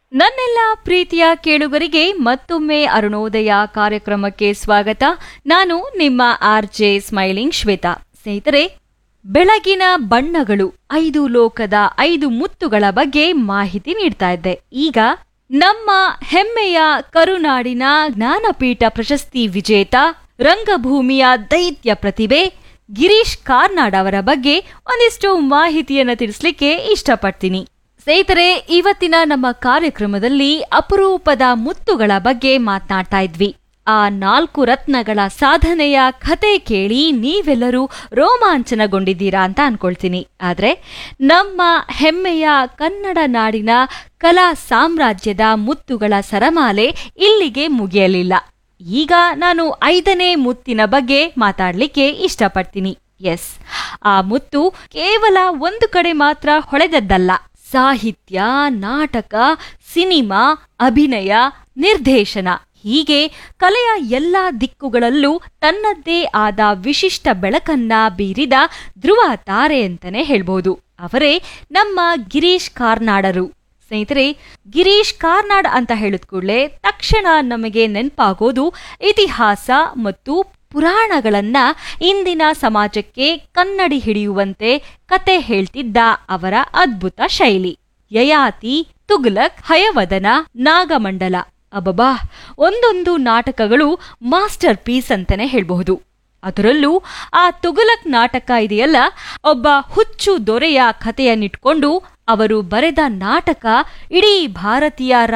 ನನ್ನೆಲ್ಲ ಪ್ರೀತಿಯ ಕೇಳುಗರಿಗೆ ಮತ್ತೊಮ್ಮೆ ಅರುಣೋದಯ ಕಾರ್ಯಕ್ರಮಕ್ಕೆ ಸ್ವಾಗತ ನಾನು ನಿಮ್ಮ ಆರ್ ಜೆ ಸ್ಮೈಲಿಂಗ್ ಶ್ವೇತಾ ಸ್ನೇಹಿತರೆ ಬೆಳಗಿನ ಬಣ್ಣಗಳು ಐದು ಲೋಕದ ಐದು ಮುತ್ತುಗಳ ಬಗ್ಗೆ ಮಾಹಿತಿ ನೀಡ್ತಾ ಇದ್ದೆ ಈಗ ನಮ್ಮ ಹೆಮ್ಮೆಯ ಕರುನಾಡಿನ ಜ್ಞಾನಪೀಠ ಪ್ರಶಸ್ತಿ ವಿಜೇತ ರಂಗಭೂಮಿಯ ದೈತ್ಯ ಪ್ರತಿಭೆ ಗಿರೀಶ್ ಕಾರ್ನಾಡ್ ಅವರ ಬಗ್ಗೆ ಒಂದಿಷ್ಟು ಮಾಹಿತಿಯನ್ನ ತಿಳಿಸ್ಲಿಕ್ಕೆ ಇಷ್ಟಪಡ್ತೀನಿ ಸ್ನೇಹಿತರೆ ಇವತ್ತಿನ ನಮ್ಮ ಕಾರ್ಯಕ್ರಮದಲ್ಲಿ ಅಪರೂಪದ ಮುತ್ತುಗಳ ಬಗ್ಗೆ ಮಾತನಾಡ್ತಾ ಇದ್ವಿ ಆ ನಾಲ್ಕು ರತ್ನಗಳ ಸಾಧನೆಯ ಕತೆ ಕೇಳಿ ನೀವೆಲ್ಲರೂ ರೋಮಾಂಚನಗೊಂಡಿದ್ದೀರಾ ಅಂತ ಅನ್ಕೊಳ್ತೀನಿ ಆದ್ರೆ ನಮ್ಮ ಹೆಮ್ಮೆಯ ಕನ್ನಡ ನಾಡಿನ ಕಲಾ ಸಾಮ್ರಾಜ್ಯದ ಮುತ್ತುಗಳ ಸರಮಾಲೆ ಇಲ್ಲಿಗೆ ಮುಗಿಯಲಿಲ್ಲ ಈಗ ನಾನು ಐದನೇ ಮುತ್ತಿನ ಬಗ್ಗೆ ಮಾತಾಡ್ಲಿಕ್ಕೆ ಇಷ್ಟಪಡ್ತೀನಿ ಎಸ್ ಆ ಮುತ್ತು ಕೇವಲ ಒಂದು ಕಡೆ ಮಾತ್ರ ಹೊಳೆದದ್ದಲ್ಲ ಸಾಹಿತ್ಯ ನಾಟಕ ಸಿನಿಮಾ ಅಭಿನಯ ನಿರ್ದೇಶನ ಹೀಗೆ ಕಲೆಯ ಎಲ್ಲ ದಿಕ್ಕುಗಳಲ್ಲೂ ತನ್ನದ್ದೇ ಆದ ವಿಶಿಷ್ಟ ಬೆಳಕನ್ನ ಬೀರಿದ ಧ್ರುವ ತಾರೆ ಅಂತಾನೆ ಹೇಳ್ಬೋದು ಅವರೇ ನಮ್ಮ ಗಿರೀಶ್ ಕಾರ್ನಾಡರು ಸ್ನೇಹಿತರೆ ಗಿರೀಶ್ ಕಾರ್ನಾಡ್ ಅಂತ ಹೇಳಿದ ಕೂಡಲೇ ತಕ್ಷಣ ನಮಗೆ ನೆನಪಾಗೋದು ಇತಿಹಾಸ ಮತ್ತು ಪುರಾಣಗಳನ್ನ ಇಂದಿನ ಸಮಾಜಕ್ಕೆ ಕನ್ನಡಿ ಹಿಡಿಯುವಂತೆ ಕತೆ ಹೇಳ್ತಿದ್ದ ಅವರ ಅದ್ಭುತ ಶೈಲಿ ಯಯಾತಿ ತುಗ್ಲಕ್ ಹಯವದನ ನಾಗಮಂಡಲ ಅಬಬಾ ಒಂದೊಂದು ನಾಟಕಗಳು ಮಾಸ್ಟರ್ ಪೀಸ್ ಅಂತಾನೆ ಹೇಳ್ಬಹುದು ಅದರಲ್ಲೂ ಆ ತುಗಲಕ್ ನಾಟಕ ಇದೆಯಲ್ಲ ಒಬ್ಬ ಹುಚ್ಚು ದೊರೆಯ ಕಥೆಯನ್ನಿಟ್ಕೊಂಡು ಅವರು ಬರೆದ ನಾಟಕ ಇಡೀ ಭಾರತೀಯ